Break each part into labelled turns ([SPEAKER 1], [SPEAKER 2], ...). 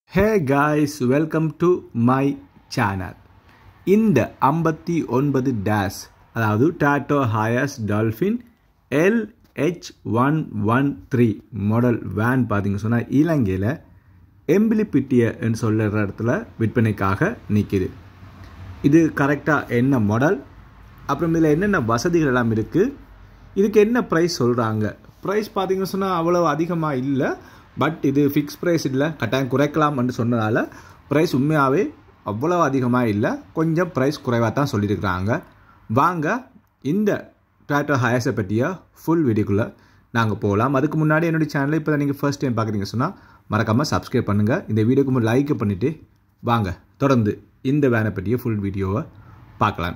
[SPEAKER 1] hey guys welcome to my channel இந்த ஐம்பத்தி ஒன்பது டேஸ் அதாவது Toyota HiAce Dolphin LH one one three model van பார்த்தீங்க சொன்னால் இலங்கையில் எம்பிலிப்பிட்டியன்னு சொல்லுற இடத்துல விற்பனைக்காக நிற்கிது இது கரெக்டாக என்ன மாடல் அப்புறம் இதில் என்னென்ன வசதிகள் எல்லாம் இருக்குது இதுக்கு என்ன ப்ரைஸ் சொல்கிறாங்க ப்ரைஸ் பார்த்தீங்கன்னு சொன்னால் அவ்வளோ அதிகமாக இல்லை பட் இது ஃபிக்ஸ் ப்ரைஸ் இல்லை கட்டாயம் குறைக்கலாம்னு சொன்னதால் ப்ரைஸ் உண்மையாகவே அவ்வளோ அதிகமாக இல்லை கொஞ்சம் ப்ரைஸ் குறைவாக தான் சொல்லியிருக்கிறாங்க வாங்க இந்த டாட்டோ ஹயர்ஸை பற்றிய ஃபுல் வீடியோக்குள்ளே நாங்கள் போகலாம் அதுக்கு முன்னாடி என்னுடைய சேனலை இப்போ தான் நீங்கள் ஃபர்ஸ்ட் டைம் பார்க்குறீங்க சொன்னால் மறக்காமல் சப்ஸ்கிரைப் பண்ணுங்கள் இந்த வீடியோக்கு லைக் பண்ணிவிட்டு வாங்க தொடர்ந்து இந்த வேனை பற்றிய ஃபுல் வீடியோவை பார்க்கலாம்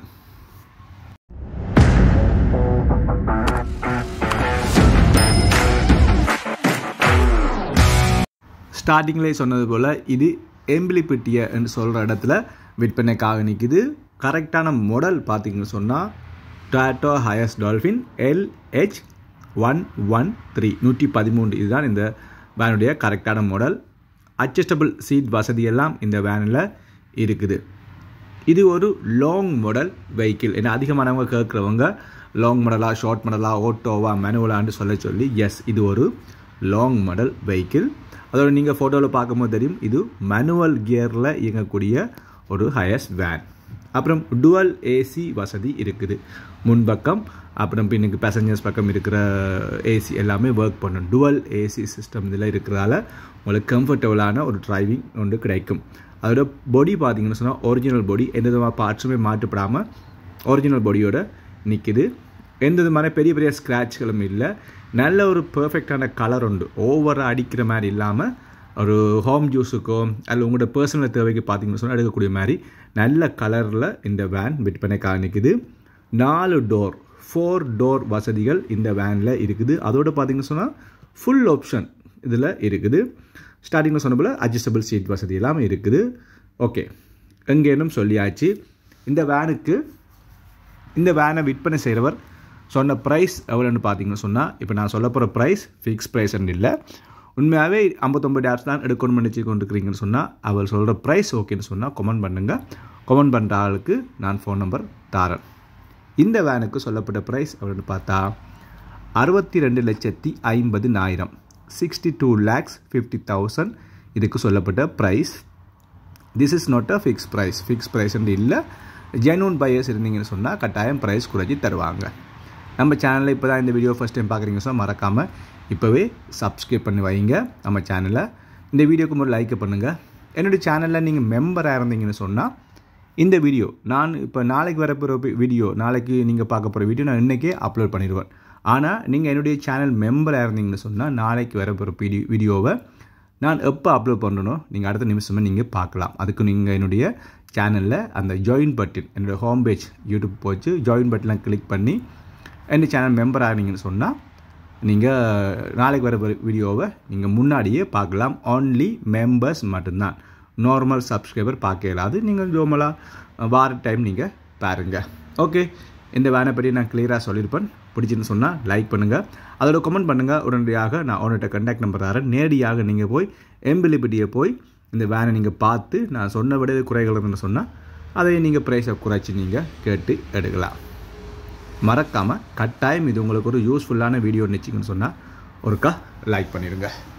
[SPEAKER 1] ஸ்டார்டிங்லேயே சொன்னது போல் இது எம்பிலிப்பிட்டியன்னு சொல்கிற இடத்துல விற்பனைக்காக நிற்குது கரெக்டான மாடல் பார்த்தீங்கன்னு சொன்னால் Toyota HiAce Dolphin LH one one three நூற்றி பதிமூன்று இதுதான் இந்த வேனுடைய கரெக்டான மாடல் அட்ஜஸ்டபிள் சீட் வசதியெல்லாம் இந்த வேனில் இருக்குது இது ஒரு லாங் மாடல் வெஹிக்கிள் ஏன்னா அதிகமானவங்க கேட்குறவங்க லாங் மாடலாக ஷார்ட் மாடலாக ஓட்டோவா மேனுவலான்னு சொல்ல சொல்லி எஸ் இது ஒரு லாங் மாடல் வெஹிக்கிள் அதோட நீங்கள் ஃபோட்டோவில் பார்க்கும்போது தெரியும் இது மேனுவல் கியரில் இயங்கக்கூடிய ஒரு ஹயஸ் வேன் அப்புறம் டுவல் ஏசி வசதி இருக்குது முன்பக்கம் அப்புறம் பின்னுக்கு பேசஞ்சர்ஸ் பக்கம் இருக்கிற ஏசி எல்லாமே ஒர்க் பண்ணும் டுவல் ஏசி சிஸ்டம் இதில் இருக்கிறதால உங்களுக்கு கம்ஃபர்டபுளான ஒரு டிரைவிங் ஒன்று கிடைக்கும் அதோட பொடி பார்த்தீங்கன்னு சொன்னால் ஒரிஜினல் பொடி எந்த விதமான பார்ட்ஸுமே மாட்டுப்படாமல் ஒரிஜினல் பொடியோட நிற்கிது எந்த விதமான பெரிய பெரிய ஸ்க்ராட்ச்களும் இல்லை நல்ல ஒரு பர்ஃபெக்டான கலர் உண்டு ஓவராக அடிக்கிற மாதிரி இல்லாமல் ஒரு ஹோம் ஜூஸுக்கோ அல்ல உங்களோட பர்சனல் தேவைக்கு பார்த்தீங்கன்னு சொன்னால் எடுக்கக்கூடிய மாதிரி நல்ல கலரில் இந்த வேன் விற்பனைக்காக நிற்குது நாலு டோர் ஃபோர் டோர் வசதிகள் இந்த வேனில் இருக்குது அதோடு பார்த்தீங்கன்னு சொன்னால் ஃபுல் ஆப்ஷன் இதில் இருக்குது ஸ்டார்டிங்கில் சொன்ன போல் அட்ஜஸ்டபிள் சீட் வசதி எல்லாம் இருக்குது ஓகே எங்கேனும் சொல்லியாச்சு இந்த வேனுக்கு இந்த வேனை விற்பனை செய்கிறவர் சொன்ன ப்ரைஸ் எவ்வளோன்னு பார்த்தீங்கன்னு சொன்னால் இப்போ நான் சொல்ல போகிற ப்ரைஸ் ஃபிக்ஸ் ப்ரைஸ்ன்னு இல்லை உண்மையாகவே ஐம்பத்தொம்பது ஆப்ஸ் தான் எடுக்கணும்னு நினச்சி கொண்டுருக்கிறீங்கன்னு சொன்னால் அவர் சொல்கிற ப்ரைஸ் ஓகேன்னு சொன்னால் கமெண்ட் பண்ணுங்கள் கமெண்ட் பண்ணுற ஆளுக்கு நான் ஃபோன் நம்பர் தாரேன் இந்த வேனுக்கு சொல்லப்பட்ட ப்ரைஸ் அப்படின்னு பார்த்தா அறுபத்தி ரெண்டு லட்சத்தி ஐம்பதுனாயிரம் sixty two lakhs fifty thousand இதுக்கு சொல்லப்பட்ட price this is not a fix price fix ப்ரைஸ்ன்னு இல்லை ஜென்வன் பையர்ஸ் இருந்தீங்கன்னு சொன்னால் கட்டாயம் ப்ரைஸ் குறைச்சி தருவாங்க நம்ம சேனலில் இப்போ தான் இந்த வீடியோ ஃபஸ்ட் டைம் பார்க்குறீங்க சொன்னால் மறக்காமல் இப்போவே சப்ஸ்கிரைப் பண்ணி வைங்க நம்ம சேனலை இந்த வீடியோக்கு ஒரு லைக் பண்ணுங்கள் என்னுடைய சேனலில் நீங்கள் மெம்பராக இருந்தீங்கன்னு சொன்னால் இந்த வீடியோ நான் இப்போ நாளைக்கு வரப்போகிற வீடியோ நாளைக்கு நீங்கள் பார்க்க போகிற வீடியோ நான் இன்றைக்கே அப்லோட் பண்ணிடுவேன் ஆனால் நீங்கள் என்னுடைய சேனல் மெம்பராக இருந்தீங்கன்னு சொன்னால் நாளைக்கு வரப்போகிற வீடியோ வீடியோவை நான் எப்போ அப்லோட் பண்ணணும் நீங்கள் அடுத்த நிமிஷமாக நீங்கள் பார்க்கலாம் அதுக்கு நீங்கள் என்னுடைய சேனலில் அந்த ஜாயின் பட்டன் என்னோடய ஹோம் பேஜ் யூடியூப் போச்சு ஜாயின் பட்டன்லாம் கிளிக் பண்ணி என் சேனல் மெம்பர் ஆனீங்கன்னு சொன்னால் நீங்கள் நாளைக்கு வர வீடியோவை நீங்கள் முன்னாடியே பார்க்கலாம் ஓன்லி மெம்பர்ஸ் மட்டும்தான் நார்மல் சப்ஸ்கிரைபர் பார்க்க இயலாது நீங்கள் நார்மலாக வார டைம் நீங்கள் பாருங்கள் ஓகே இந்த வேனை பற்றி நான் கிளியராக சொல்லியிருப்பேன் பிடிச்சின்னு சொன்னால் லைக் பண்ணுங்கள் அதோட கமெண்ட் பண்ணுங்கள் உடனடியாக நான் உன்கிட்ட கண்டாக்ட் நம்பர் தரேன் நேரடியாக நீங்கள் போய் எம்பிலிபிட்டியை போய் இந்த வேனை நீங்கள் பார்த்து நான் சொன்ன விட குறைகள் இருந்துன்னு சொன்னால் அதை நீங்கள் ப்ரைஸை குறைச்சி நீங்கள் கேட்டு எடுக்கலாம் மறக்காமல் கட்டாயம் இது உங்களுக்கு ஒரு யூஸ்ஃபுல்லான வீடியோ நினச்சிங்கன்னு சொன்னால் ஒருக்கா லைக் பண்ணிடுங்க